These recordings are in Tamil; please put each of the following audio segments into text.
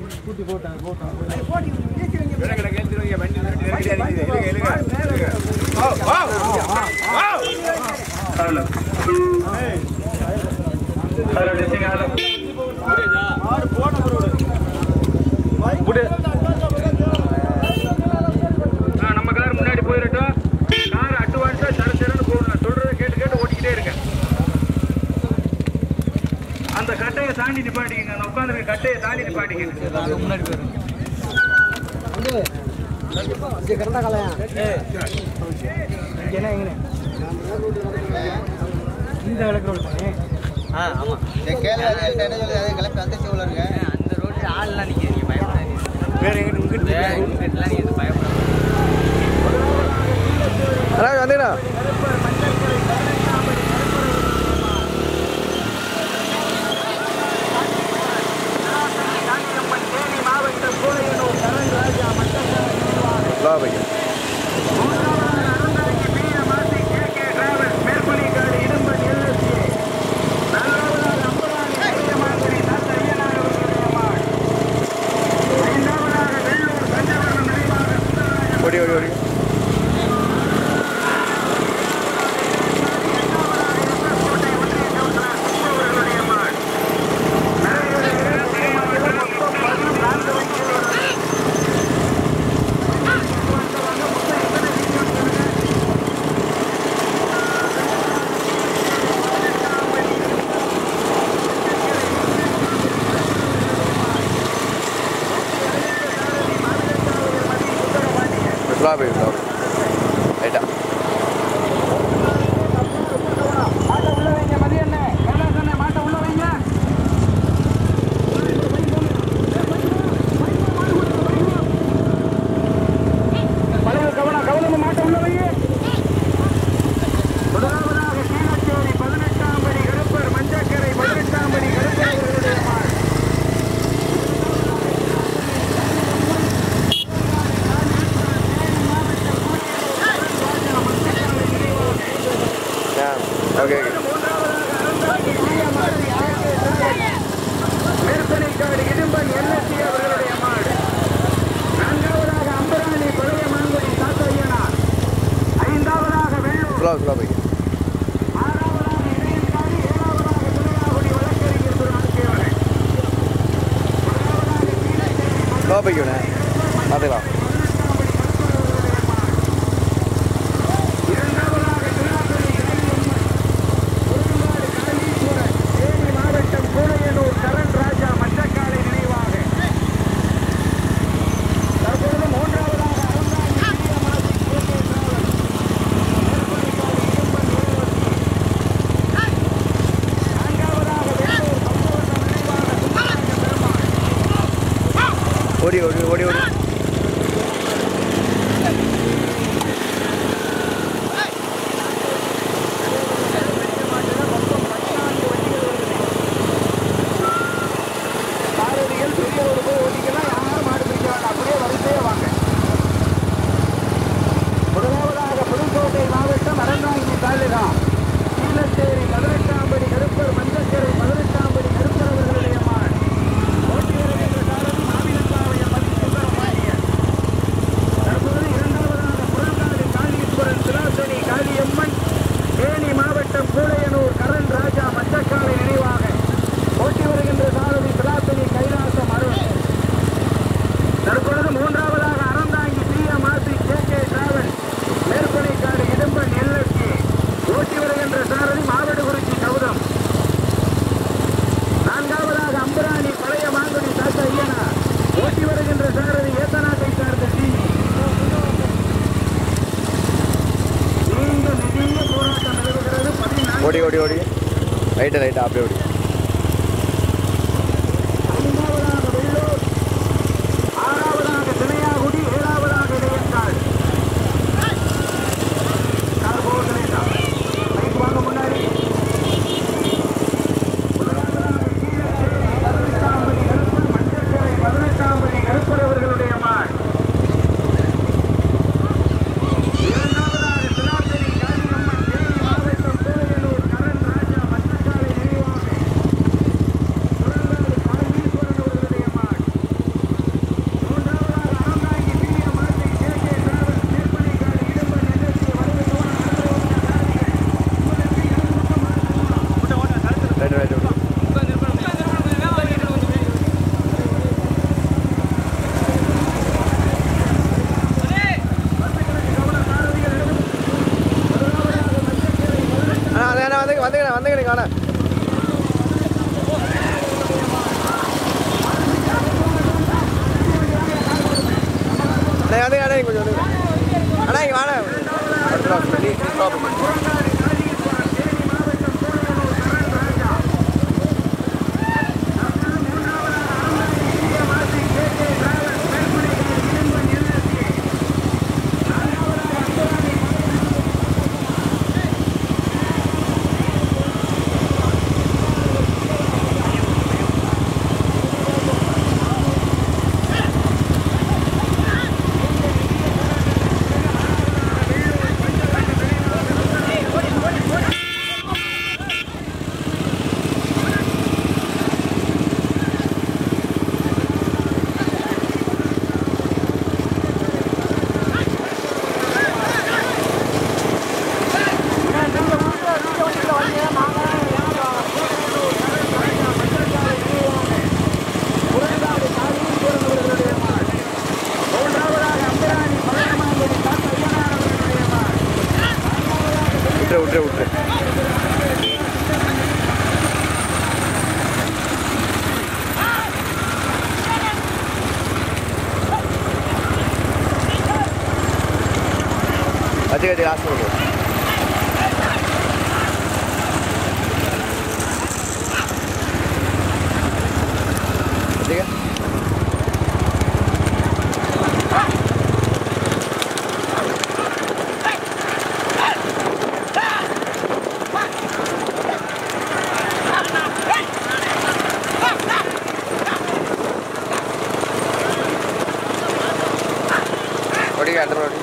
ஹலோ ஹலோ டெஸ்டிங் ஹலோ ஆ, நம்ம கார் முன்னாடி போயிடட்டும் கார் அட்வான்ஸா சர சரன்னு போகணும் நான் சொல்றதை கேட்டு கேட்டு ஓட்டிக்கிட்டே இருங்க அந்த கட்டையை தாண்டி நிப்பாட்டிக்கங்க நான் உட்காந்துருக்க கட்டையை தாண்டி நிப்பாட்டிக்கங்க முன்னாடி போயிடும் என்ன எங்கண்ணே இந்த விளக்கு ரோல் பண்ணி ஆ ஆமாம் அந்த ரோட்டில் ஆள்லாம் நிற்கிறீங்க பயப்படாதீங்க வேற எங்கிட்ட இங்கிட்டு வேற இங்கிட்டலாம் நீங்கள் பயப்படாதீங்க அண்ணா வந்தீங்கண்ணா லா பையா ஓடி ஓடி ஓடி லா பையா லா ரைட்டா ஓகே ஓகே ஃபுல்லாக ஃபுல்லாக பையா லோ பைக்கண்ணே பார்த்துக்கலாம் ஓடி ஓடி ஓடி ஓடி ஓடி ஓடி ஓடி ரைட்டு ரைட்டு அப்படியே ஓடி வாங்க அண்ணா அண்ணா வந்து அண்ணா கொஞ்சம் வந்து அண்ணா இங்கே வாண்ணா அடுத்த வாரம் சொல்லி stop. விட்டுரு விட்டுரு விட்டுரு கத்தி கத்தி லாஸ்ட் விடு கத்திக்க ஓடி அடுத்த ஓடி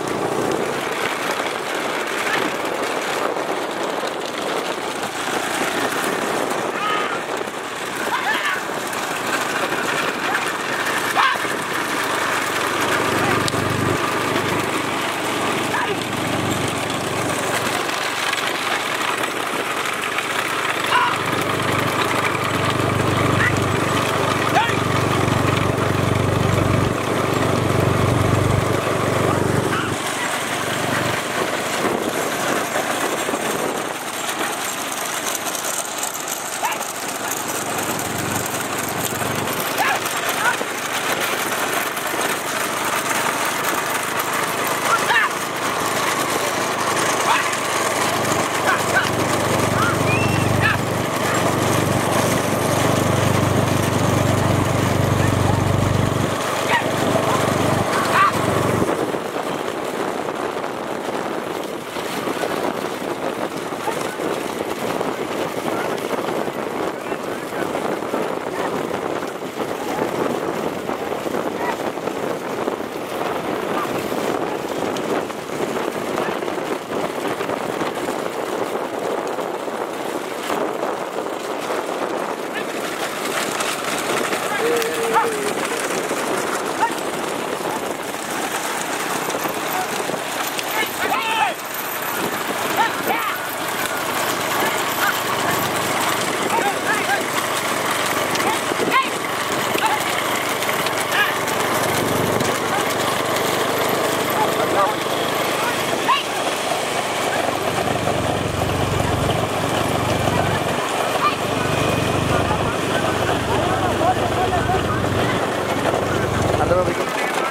அந்த பக்கம்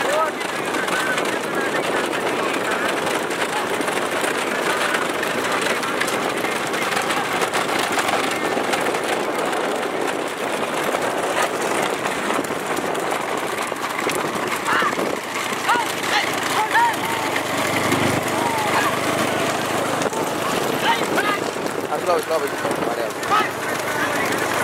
Slow, slow, slow. Maria.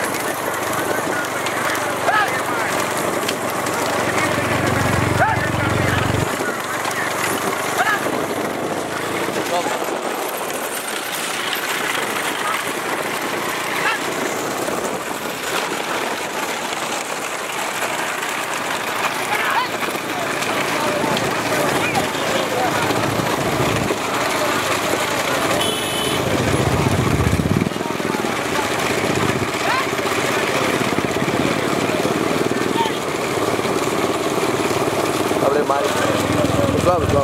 அப்படியே மாறி ஸ்லோ ஸ்லோ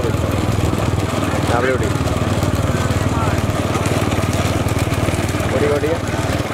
அப்படியே ஓடி ஓடி ஓடி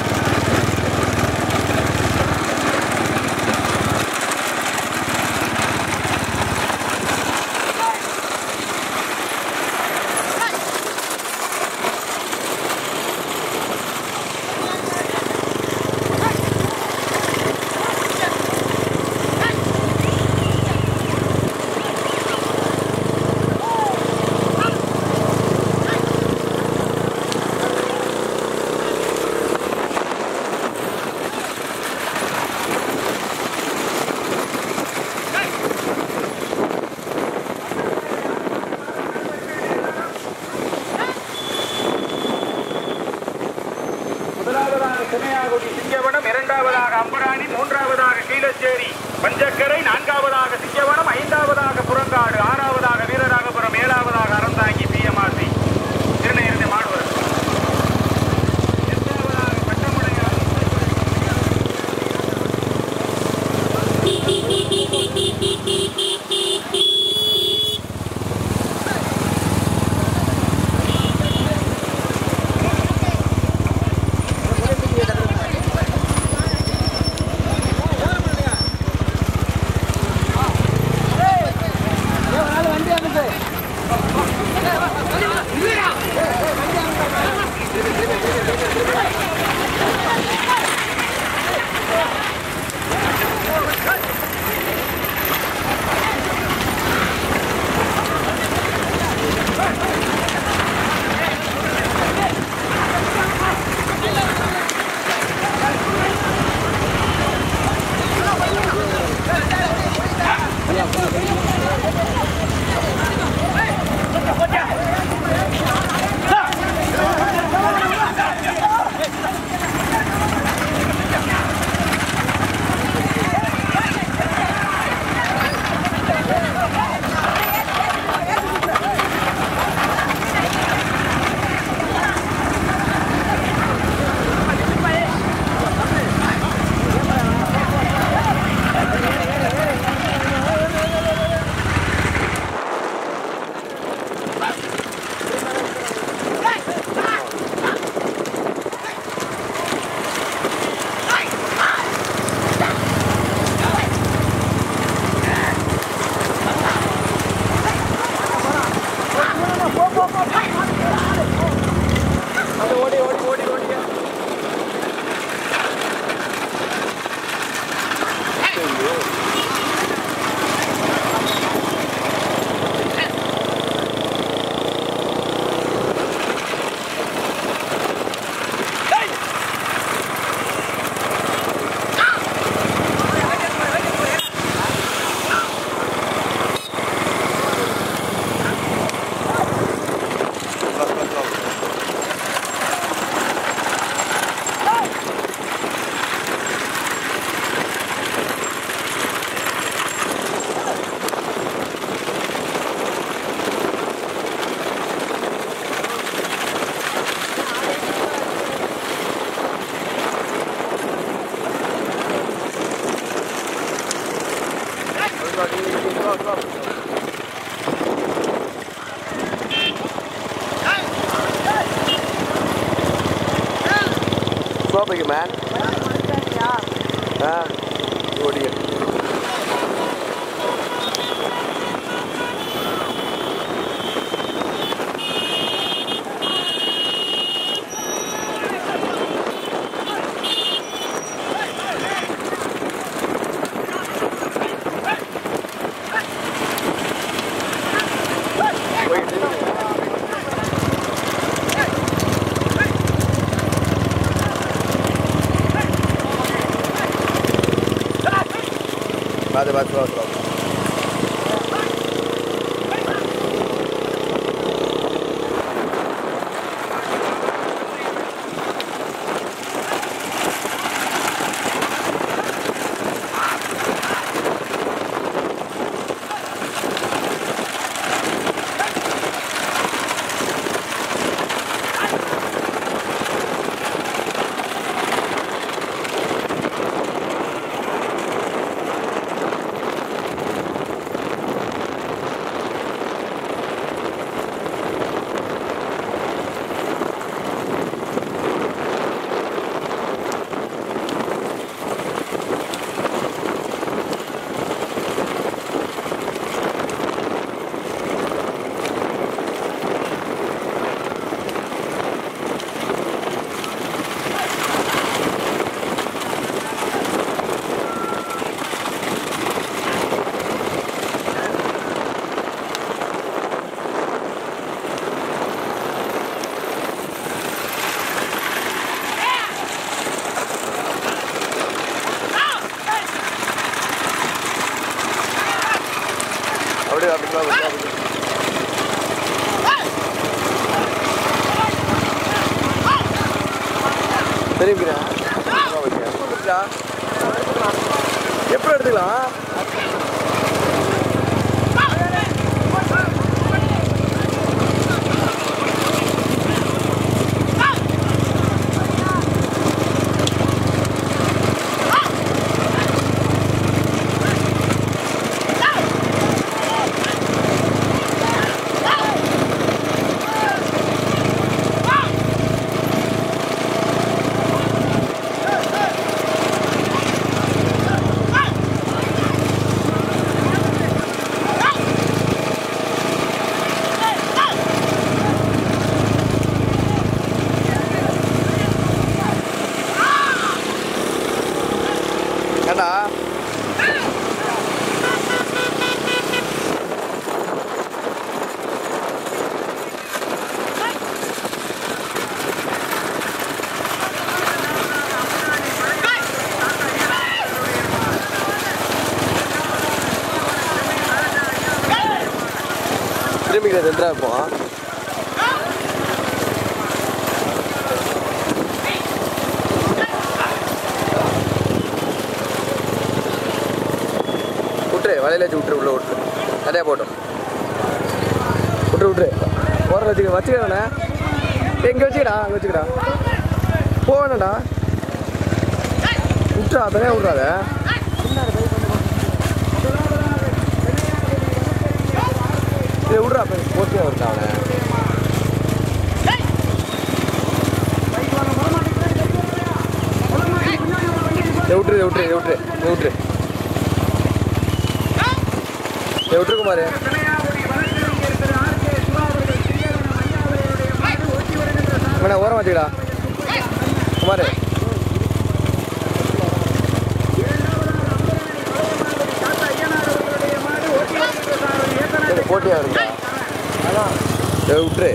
மூன்றாவதாக கீழச்சேரி பஞ்சக்கரை நான்காவதாக சிங்கவனம் ஐந்தாவதாக புறங்காடு ஆறாவதாக வீரராகபுரம் ஏழாவதாக அறந்தாங்கி பிஎம்ஆர்சி திருநெல்வேலி மாடுவர் எட்டாவதாக பட்டமுடையார் ஓடி ஓடி ஓடி ஓடி சோபைக்கு மேன் ஆ ஓடிங்க போயிட்டு பார்த்து பார்த்து வா வா. அப்படியே அப்படி வா, அப்படி வா, அப்படி வா. தெரியுங்களா எப்படி எடுத்துக்கலாம் ஏண்டா திரும்பிக்கிற ரெண்டா இருப்போம் விட்டுரு வலையில வச்சு விட்டுரு உள்ள விட்டுரு நிறையா போட்டோம் விட்டுரு விட்டுரு ஓரம் வச்சுக்க வச்சுக்கிறேண்ணே எங்கே வச்சுக்கடா அங்கே வச்சுக்கடா போவேண்ணா விட்டுறா தனியாக விட்றாத இதை விட்றா போட்டியாக விட்டா அவனை இதை விட்டுரு இதை விட்டுரு இதை விட்டுரு இதை விட்டுரு இதை விட்டுரு குமார் இவனை ஓரம் வச்சுக்கடா குமார் இது போட்டியாக இருக்கா இதை விட்டுரு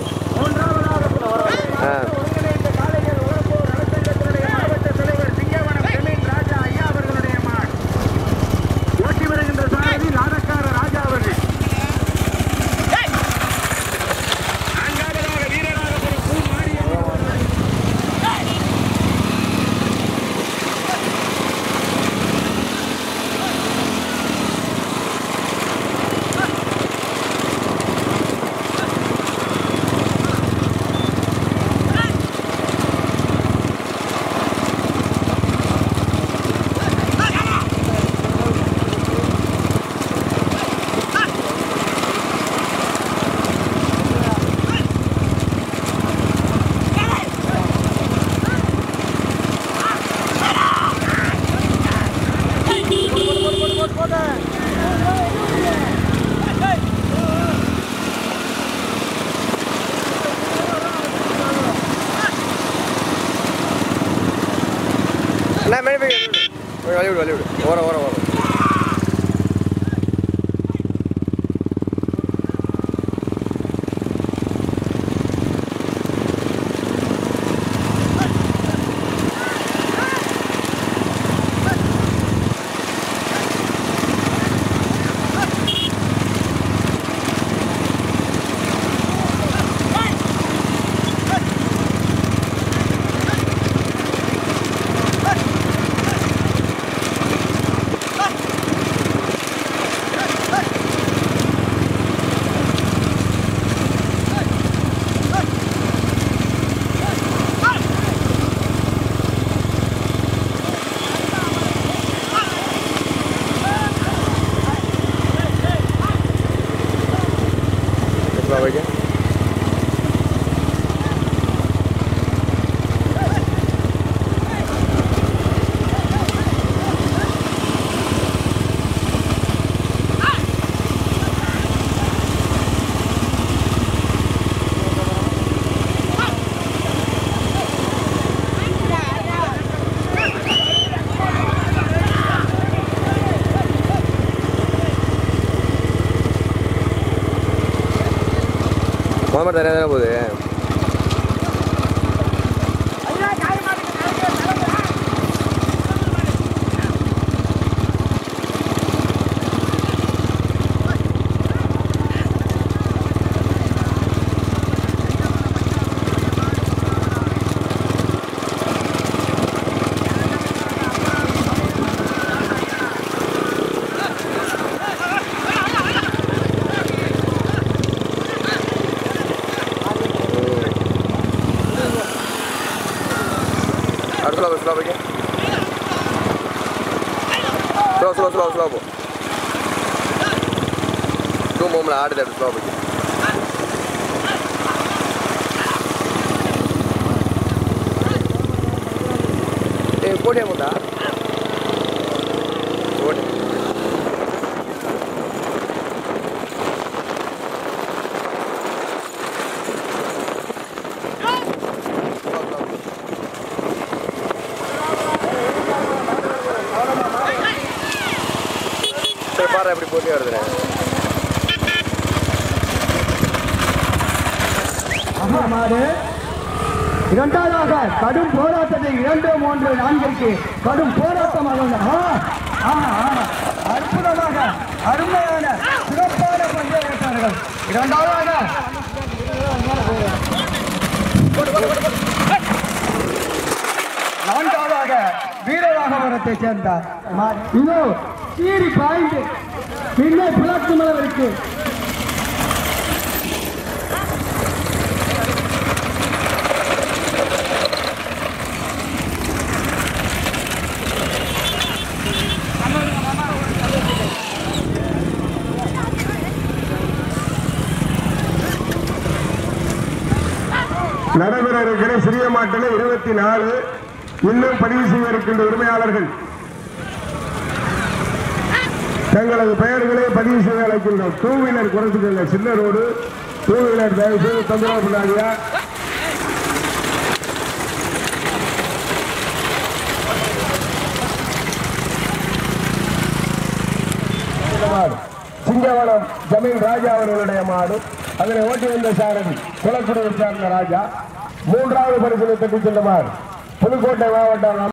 ஆ அண்ணா மேலே போய் வழி விடு வழி விடு ஓரம் ஓரம் ஓரம் எவ்வளோ வைக்க மாமா தனியாக தானே போகுது ஸ்லோ ஸ்லோ ஸ்லோ ஸ்லோ போ டூ மோமில் ஆடுது அப்படி ஸ்லோ போய் ஏய் போட்டியா போட்டா போட்டு சரி பாரு எப்படி போட்டி வருதுண்ணே மாடு இரண்டாவதாக கடும் போராட்டத்தை இரண்டு மூன்று நான்கிற்கு கடும் போராட்டமாக உள்ள- ஆ, ஆ, ஆ, அற்புதமாக அருமையான சிறப்பான பந்தயக்காரர்கள் இரண்டாவதாக நான்காவதாக வீரராகவரத்தை சேர்ந்தார் மா- இதோ சீரி பாய்ந்து பின்னே பிளக்கு மலருக்கு நடைபெற இருக்கிற சிறிய மாட்டில் இருபத்தி நாலு இன்னும் பதிவு செய்ய இருக்கின்ற உரிமையாளர்கள் தங்களது பெயர்களை பதிவு செய்ய அழைக்கின்றோம் டூ வீலர் குறைச்சிக்கோங்க சின்ன ரோடு டூ வீலர் தயவு செய்து தொந்தரவு பண்ணாதீங்க இந்த மாடு சிங்கவனம் ஜமீன் ராஜா அவர்களுடைய மாடு அதனை ஓட்டி வந்த சாரதி குளக்குடியை சார்ந்த ராஜா மூன்றாவது பரிசனை தட்டி சென்ற மாடு புதுக்கோட்டை மாவட்டம்